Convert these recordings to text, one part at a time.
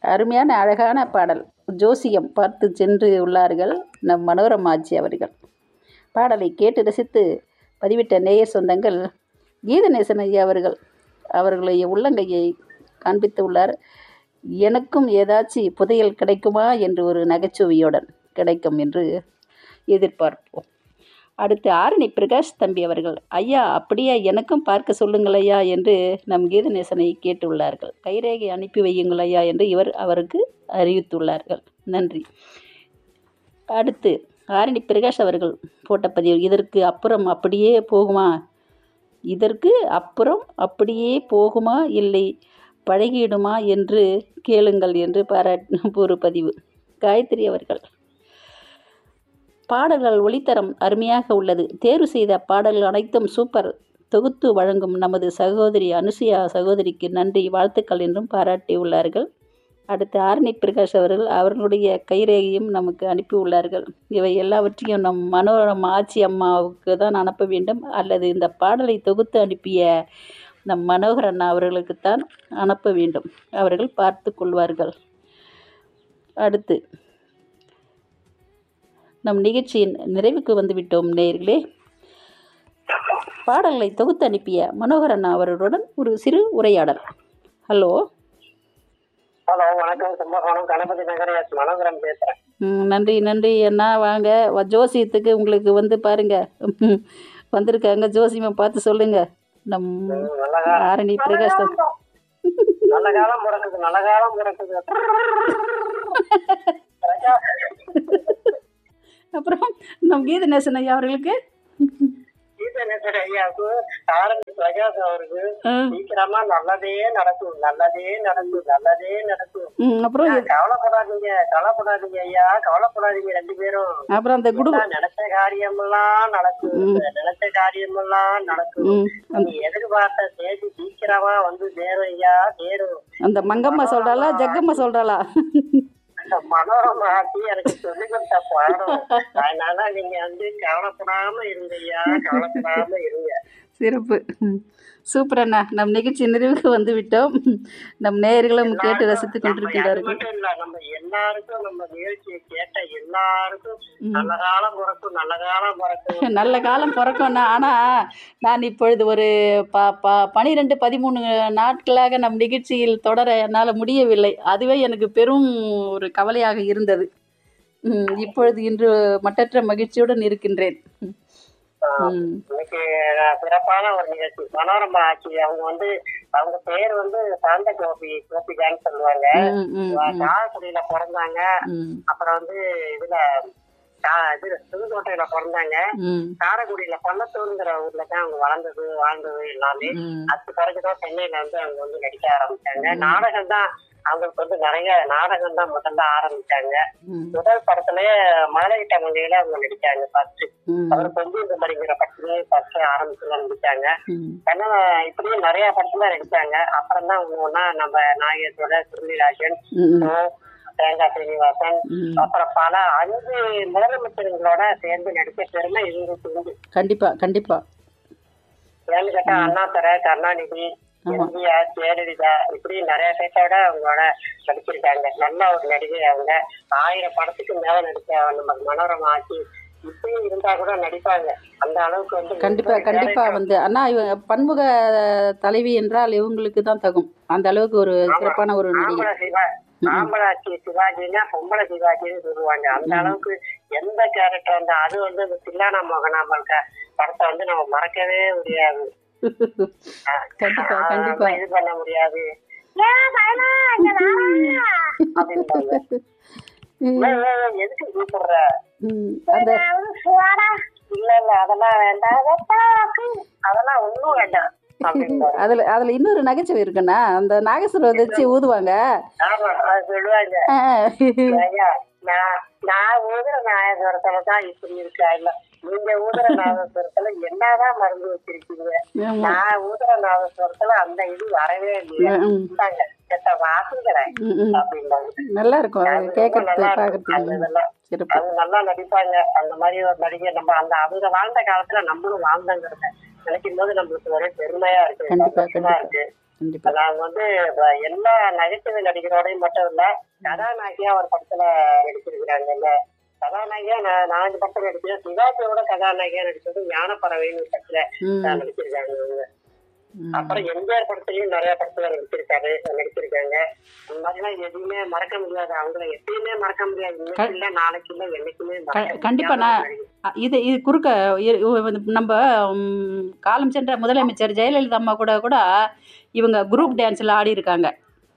அருமையான அழகான பாடல் ஜோசியம் பார்த்து சென்று உள்ளார்கள் நம் மனோரமாச்சி அவர்கள் பாடலை கேட்டு ரசித்து பதிவிட்ட நேயர் சொந்தங்கள் கீதநேசன் ஐயா அவர்கள் அவர்களுடைய உள்ளங்கையை காண்பித்து உள்ளார் எனக்கும் ஏதாச்சும் புதையல் கிடைக்குமா என்று ஒரு நகைச்சுவையுடன் கிடைக்கும் என்று எதிர்பார்ப்போம் அடுத்து ஆரணி பிரகாஷ் தம்பி அவர்கள் ஐயா அப்படியே எனக்கும் பார்க்க சொல்லுங்கள் ஐயா என்று நம் கீதநேசனை கேட்டுள்ளார்கள் கைரேகை அனுப்பி வையுங்கள் ஐயா என்று இவர் அவருக்கு அறிவித்துள்ளார்கள் நன்றி அடுத்து ஆரணி பிரகாஷ் அவர்கள் போட்ட பதிவு இதற்கு அப்புறம் அப்படியே போகுமா இதற்கு அப்புறம் அப்படியே போகுமா இல்லை பழகிடுமா என்று கேளுங்கள் என்று பாராட்டு ஒரு பதிவு காயத்ரி அவர்கள் பாடல்கள் ஒளித்தரம் அருமையாக உள்ளது தேர்வு செய்த பாடல்கள் அனைத்தும் சூப்பர் தொகுத்து வழங்கும் நமது சகோதரி அனுசுயா சகோதரிக்கு நன்றி வாழ்த்துக்கள் என்றும் பாராட்டியுள்ளார்கள் அடுத்து ஆரணி பிரகாஷ் அவர்கள் அவர்களுடைய கைரேகையும் நமக்கு அனுப்பியுள்ளார்கள் இவை எல்லாவற்றையும் நம் மனோரமா ஆச்சி அம்மாவுக்கு தான் அனுப்ப வேண்டும் அல்லது இந்த பாடலை தொகுத்து அனுப்பிய நம் மனோகர் அண்ணா அவர்களுக்குத்தான் அனுப்ப வேண்டும் அவர்கள் பார்த்து கொள்வார்கள் அடுத்து நம் நிகழ்ச்சியின் நிறைவுக்கு வந்துவிட்டோம் நேயர்களே பாடல்களை தொகுத்து அனுப்பிய மனோகர் அண்ணா அவர்களுடன் ஒரு சிறு உரையாடல் ஹலோ ஹலோ வணக்கம் கும்பகோணம் கணபதி நகர் எஸ் மனோகரன் பேசுறேன் ம், நன்றி நன்றி அண்ணா வாங்க வ- ஜோசியத்துக்கு உங்களுக்கு வந்து பாருங்க ம், வந்திருக்காங்க ஜோசியமை பார்த்து சொல்லுங்க நம் ம், நல்ல காலம் ஆரணி பிரகாஷ் தம்- நல்ல காலம் பிறக்குது நல்ல காலம் பிறக்குது அப்புறம் நம் கீதநேசன் ஐயா அவர்களுக்கு கீதநேசர் ஐயாவுக்கு ஆரம்பி பிரகாஷ் அவருக்கு ஆ, சீக்கிரமா நல்லதே நடக்கும் நல்லதே நடக்கும் நல்லதே நடக்கும் ம், அப்புறம் எ- கவலைப்படாதீங்க கவலைப்படாதீங்க ஐயா கவலைப்படாதீங்க ரெண்டு பேரும் அப்புறம் அந்த குடு எல்லாம் நினைச்ச காரியமெல்லாம் நடக்கும் நினைச்ச காரியமெல்லாம் நடக்கும் ம், நீ எதிர்பார்த்த தேதி சீக்கிரமா வந்து சேரும் ஐயா சேரும் அந்த மங்கம்மா சொல்றாளா ஜக்கம்மா சொல்றாளா அந்த மனோரமா ஆட்சி எனக்கு சொல்லி கொடுத்த பாடம் அதனால நீங்க வந்து கவலைப்படாம இருங்க ஐயா கவலைப்படாம இருங்க சிறப்பு ம். சூப்பர் அண்ணா நம் நிகழ்ச்சி நிறைவுக்கு வந்து விட்டோம் நம் நேயர்களும் கேட்டு ரசித்துக் நம்ம அது கொண்டிருக்கின்றார்கள் மட்டும் இல்ல நம்ம எல்லாருக்கும் நம்ம நிகழ்ச்சியை கேட்ட எல்லாருக்கும் நல்ல காலம் பிறக்கும் நல்ல காலம் பிறக்கும் நல்ல காலம் பிறக்கும்ண்ணா ஆனால் நான் இப்பொழுது ஒரு ப ப பனிரெண்டு பதிமூணு நாட்களாக நம் நிகழ்ச்சியில் தொடர என்னால் முடியவில்லை அதுவே எனக்கு பெரும் ஒரு கவலையாக இருந்தது ம், இப்பொழுது இன்று மட்டற்ற மகிழ்ச்சியுடன் இருக்கின்றேன் ம் இன்னைக்கு நான் சிறப்பான ஒரு நிகழ்ச்சி மனோரமா ஆட்சி அவங்க வந்து அவங்க பேர் வந்து சாந்த கோபி கோபிகான்னு சொல்லுவாங்க ம் ம் காரக்குடியில பிறந்தாங்க ம் அப்புறம் வந்து இதுல கா- இது புதுக்கோட்டையில பிறந்தாங்க ம் காரைக்குடியில பள்ளத்தூருங்கிற ஊர்ல தான் அவங்க வளர்ந்தது வாழ்ந்தது எல்லாமே ம் அதுக்கு பிறகுதான் சென்னையில வந்து அவங்க வந்து நடிக்க ஆரம்பிச்சாங்க நாடகம் தான் அவங்களுக்கு வந்து நிறைய நாடகம் தான் முதல்ல ஆரம்பிச்சாங்க ம் முதல் படத்துலயே மலையிட்ட மொழியில அவங்க நடிச்சாங்க ஃபர்ஸ்ட் ம் அவர் கொஞ்சம் இந்த மாதிரிங்கிற படத்துலயே ஃபர்ஸ்ட் ஆரம்பிச்சுல நடிச்சாங்க ம் ஏன்னா இப்படியே நிறைய படத்துல நடிச்சாங்க அப்புறம் தான் அவங்க ஒன்னா நம்ம நாகேஷோட சுருளிராஜன் ம் தேங்காய் சீனிவாசன் ம் அப்புறம் பல அஞ்சு முதலமைச்சர்களோட சேர்ந்து நடிச்ச பெருமை இவங்களுக்கு உண்டு கண்டிப்பாக கண்டிப்பாக ஏன்னு கேட்டா அண்ணாதுரை கருணாநிதி எம்ஜிஆர் ஜெயலலிதா இப்படி நிறைய பேர்த்தோட அவங்களோட நடிச்சிருக்காங்க நல்ல ஒரு நடிகை அவங்க ஆயிரம் படத்துக்கு மேல நடிச்ச நம்ம மனோரமா ஆட்சி இப்பயும் இருந்தா கூட நடிப்பாங்க அந்த அளவுக்கு வந்து கண்டிப்பா கண்டிப்பா வந்து அண்ணா இவங்க பன்முக தலைவி என்றால் இவங்களுக்கு தான் தகும் அந்த அளவுக்கு ஒரு சிறப்பான ஒரு நடிகை ஆம்பளை சிவா ஆம்பளாச்சி சிவாஜின்னா பொம்பளை சிவாஜின்னு சொல்லுவாங்க அந்த அளவுக்கு எந்த கேரக்டர் வந்து அது வந்து இந்த தில்லானா மோகனாம்பல் க- படத்தை வந்து நம்ம மறக்கவே முடியாது கண்டிப்பா ஆஹ் கண்டிப்பா இது பண்ண முடியாது ஏன் பயனா, இங்க வாடா, அப்படின்பாங்க. ம், ஏய், ஏய், ஏய், எதுக்கு கூப்பிடுற ம், அந்த இல்ல இல்ல அதெல்லாம் வேண்டாம் அதெல்லாம் ஒண்ணும் வேண்டாம் அப்படின்பாங்க. அதுல அதுல இன்னொரு நகைச்சுவை இருக்குண்ணா அந்த நாகேஸ்வரம் வச்சு ஊதுவாங்க ஆமா அது சொல்லுவாங்க ஆ, ஐயா, நான் நான் ஊதுற நாயகரத்துல தான் இப்படி இருக்கா இல்ல நீங்க ஊதுற நாதஸ்வரத்துல என்னதான் மருந்து வச்சிருக்கீங்க ஆமா. நான் ஊதுற நாதஸ்வரத்துல அந்த இது வரவே இல்லையா ம், இந்தாங்க செத்த வாசிக்கிறேன் ம், ம். அப்படின்னாங்க நல்லா இருக்கும் அது ரொம்ப கேட்கறது நல்லா இருக்கும். அந்த பார்க்கறதுக்கு இதெல்லாம் சிறப்பு அவங்க நல்லா நடிப்பாங்க அந்த மாதிரி ஒரு நடிகை நம்ம அந்த அவங்க வாழ்ந்த காலத்துல நம்மளும் வாழ்ந்தங்கிறத நினைக்கும் போது நம்மளுக்கு ஒரே பெருமையா இருக்கு கண்டிப்பா, சந்தோஷமா கண்டிப்பா. இருக்கு கண்டிப்பா நாங்க வந்து வ- எல்லா நகைச்சுவை நடிகரோடையும் மட்டும் இல்ல கதாநாயகியா ஒரு படத்துல நடிச்சிருக்கிறாங்க இல்ல கதாநாயகியா நான் நாலஞ்சு படத்துல நடிச்சேன் சிவாஜியோட கதாநாயகியா நடிச்சது ஞானப்பறவைன்னு ஒரு படத்துல ம் தான் நடிச்சிருக்காங்க அவங்க. ம். அப்புறம் எம்ஜிஆர் படத்துலயும் நிறைய படத்துல நடிச்சிருக்காரு நடிச்சிருக்காங்க இந்த மாதிரிலாம் எதுவுமே மறக்க முடியாது அவங்கள எப்பயுமே மறக்க முடியாது இன்னைக்கு இல்ல நாளைக்கு இல்ல என்னைக்குமே மறக்க க- கண்டிப்பா முடியாத நான் ஒரு நடிகை. அ, இது இது குறுக்க இ- இவ வந்து நம்ம ம், காலம் சென்ற முதலமைச்சர் ஜெயலலிதா அம்மா கூட கூட இவங்க குரூப் டான்ஸ்ல ஆடி இருக்காங்க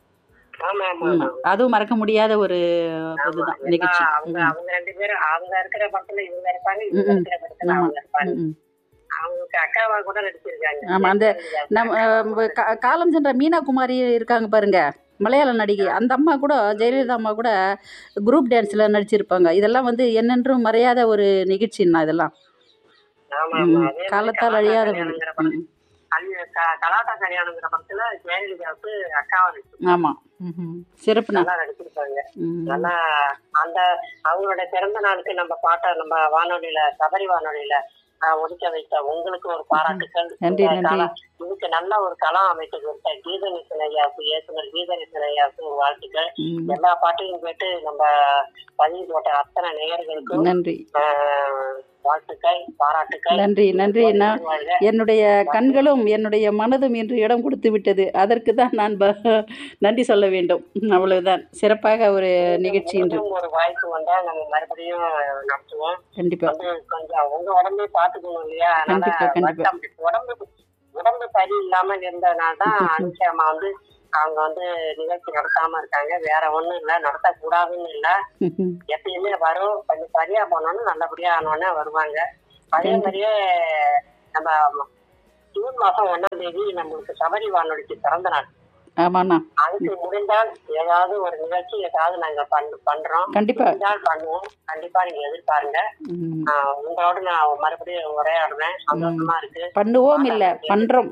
ஆமா ஆமா ம், ஆமா அதுவும் மறக்க முடியாத ஒரு இதுதான் ஏன்னா நிகழ்ச்சி அவங்க ம், அவங்க ரெண்டு பேரும் அவங்க இருக்கிற படத்துல இவங்க இருப்பாங்க இவங்க ம், ம். இருக்கிற படத்துல ஆமா. அவங்க இருப்பாங்க ம், ம். அவங்களுக்கு அக்காவா கூட நடிச்சிருக்காங்க ஆமா, அந்த நம்ம அஹ், கா- காலம் சென்ற மீனா குமாரி இருக்காங்க பாருங்க மலையாள நடிகை அந்த அம்மா கூட ஜெயலலிதா அம்மா கூட குரூப் டான்ஸ்ல நடிச்சிருப்பாங்க இதெல்லாம் வந்து என்னென்றும் மறையாத ஒரு நிகழ்ச்சின்னா இதெல்லாம் ஆமா ம், ஆமா ம். அதே மாதிரி காலத்தால் கலாட்டா அழியாத ஒரு கல்யாணங்கிற படம் ம், கல்ய- க- கலாட்டா கல்யாணங்கிற படத்துல ஜெயலலிதாவுக்கு அக்காவா நடிச்சு ஆமா ம், ம். சிறப்புண்ணா நல்லா நடிச்சிருப்பாங்க ம், நல்லா அந்த அவங்களோட பிறந்த நாளுக்கு நம்ம பாட்ட நம்ம வானொலியில சபரி வானொலியில ஆஹ், ஒலிக்க வைத்த உங்களுக்கு ஒரு பாராட்டுக்கள் நன்றி, இந்த நன்றி. கலா- இதுக்கு நல்ல ஒரு களம் அமைத்து கொடுத்த கீதநேசன் ஐயாவுக்கு இயக்குனர் கீதநேசன் ஐயாவுக்கு வாழ்த்துக்கள் ம். எல்லா பாட்டையும் கேட்டு நம்ம பதிவு போட்ட அத்தனை நேயர்களுக்கும் நன்றி ஆஹ், வாழ்த்துக்கள் பாராட்டுக்கள் நன்றி நன்றி நான் வாழ்க. என்னுடைய கண்களும் என்னுடைய மனதும் இன்று இடம் கொடுத்து விட்டது அதற்கு தான் நான் ப- நன்றி சொல்ல வேண்டும் அவ்வளவுதான் சிறப்பாக ஒரு நிகழ்ச்சி இன்று மீண்டும் ஒரு வாய்ப்பு வந்தா நம்ம மறுபடியும் நடத்துவோம் கண்டிப்பா வந்து கொஞ்சம் உங்க உடம்பே பாத்துக்கணும் இல்லையா அதனால கண்டிப்பா, கண்டிப்பா. வருத்தம். உடம்பு உடம்பு சரி இல்லாம இருந்ததுனால தான் அனுஷாமா வந்து அவங்க வந்து நிகழ்ச்சி நடத்தாம இருக்காங்க வேற ஒண்ணும் இல்ல நடத்தக்கூடாதுன்னு இல்ல ம்ஹும். எப்பயுமே வரும் கொஞ்சம் சரியா போனோம்னு நல்லபடியா ஆனோடனே வருவாங்க அதே மாதிரியே நம்ம ஜூன் மாசம் ஒண்ணாம் தேதி நம்மளுக்கு சபரி வானொலிக்கு பிறந்த நாள் ஆமாண்ணா அதுக்கு முடிந்தால் ஏதாவது ஒரு நிகழ்ச்சி ஏதாவது நாங்க பண்- பண்றோம் கண்டிப்பா முடிந்தால் பண்ணுவோம் கண்டிப்பா நீங்க எதிர்பாருங்க ம். ஆஹ் உங்களோட நான் மறுபடியும் உரையாடுவேன் சந்தோஷமா இருக்கு பண்ணுவோம் இல்ல பண்றோம்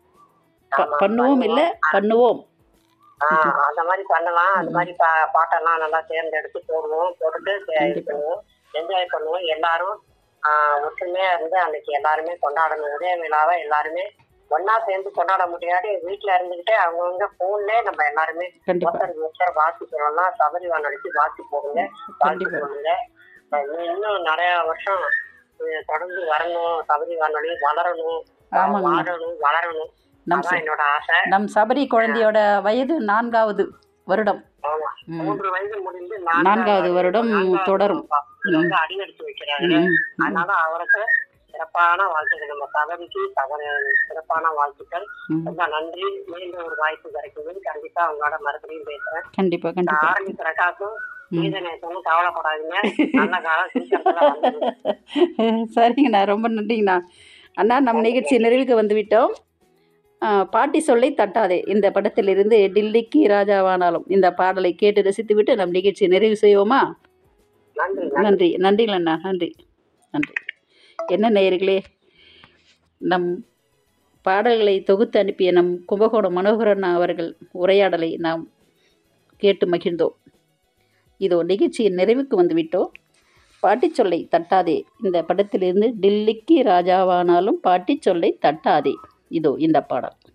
ப- ஆமா, பண்ணுவோம் இல்ல பண்ணுவோம் ஆஹ் அந்த மாதிரி பண்ணலாம் அந்த மாதிரி பா- பாட்டெல்லாம் நல்லா தேர்ந்தெடுத்து போடுவோம் போட்டுட்டு தே- இது பண்ணுவோம் என்ஜாய் பண்ணுவோம் எல்லாரும் ஆஹ் ஒற்றுமையா இருந்து அன்னைக்கு எல்லாருமே கொண்டாடணும் இதே விழாவை எல்லாருமே ஒன்னா சேர்ந்து கொண்டாட முடியாது வீட்டுல இருந்துகிட்டே அவங்கவுங்க போன்ல நம்ம எல்லாருமே கண்டிப்பா ஒருத்தருக்கு ஒருத்தர் வாசி சொல்லலாம் சபரி வானொலிக்கு வாசி போடுங்க வாழ்த்து கண்டிப்பா. சொல்லுங்க அஹ் இன்னும் நிறைய வருஷம் அஹ் தொடர்ந்து வரணும் சபரி வானொலி வளரணும் ஆமாங்க. வாழணும் வளரணும் நம் அதான் என்னோட ஆசை நம் சபரி குழந்தையோட வயது நான்காவது வருடம் ஆமா ம். மூன்று வயது முடிந்து நான்காவது வருடம் நான்காவது தொடரும். வருடம் வந்து அடி எடுத்து வைக்கிறாங்க ம், ம். அதனால அவருக்கு சிறப்பான வாழ்த்துக்கள் நம்ம சபரிக்கு சபரி சிறப்பான வாழ்த்துக்கள் ம். ரொம்ப நன்றி மீண்டும் ஒரு வாய்ப்பு கிடைக்குது கண்டிப்பா அவங்களோட மறுபடியும் பேசுறேன் கண்டிப்பா கண்டிப்பா ஆரம்பிக்கிற காசும் கீதநேசனும் கவலைப்படாதீங்க நல்ல காலம் சீக்கிரத்துல வந்துடும் சரிங்கண்ணா ரொம்ப நன்றிங்கண்ணா அண்ணா நம் நிகழ்ச்சி நிறைவுக்கு வந்து விட்டோம் ஆ, பாட்டி சொல்லை தட்டாதே இந்த படத்திலிருந்து டில்லிக்கு ராஜாவானாலும் இந்த பாடலை கேட்டு ரசித்துவிட்டு நம் நிகழ்ச்சி நிறைவு செய்வோமா நன்றி நன்றி நன்றிங்களண்ணா நன்றி நன்றி என்ன நேயர்களே நம் பாடல்களை தொகுத்து அனுப்பிய நம் கும்பகோணம் மனோகரன் அவர்கள் உரையாடலை நாம் கேட்டு மகிழ்ந்தோம் இதோ நிகழ்ச்சியின் நிறைவுக்கு வந்துவிட்டோம் பாட்டிச் சொல்லை தட்டாதே இந்த படத்திலிருந்து டில்லிக்கு ராஜாவானாலும் பாட்டிச் சொல்லை தட்டாதே இதோ இந்த பாடல்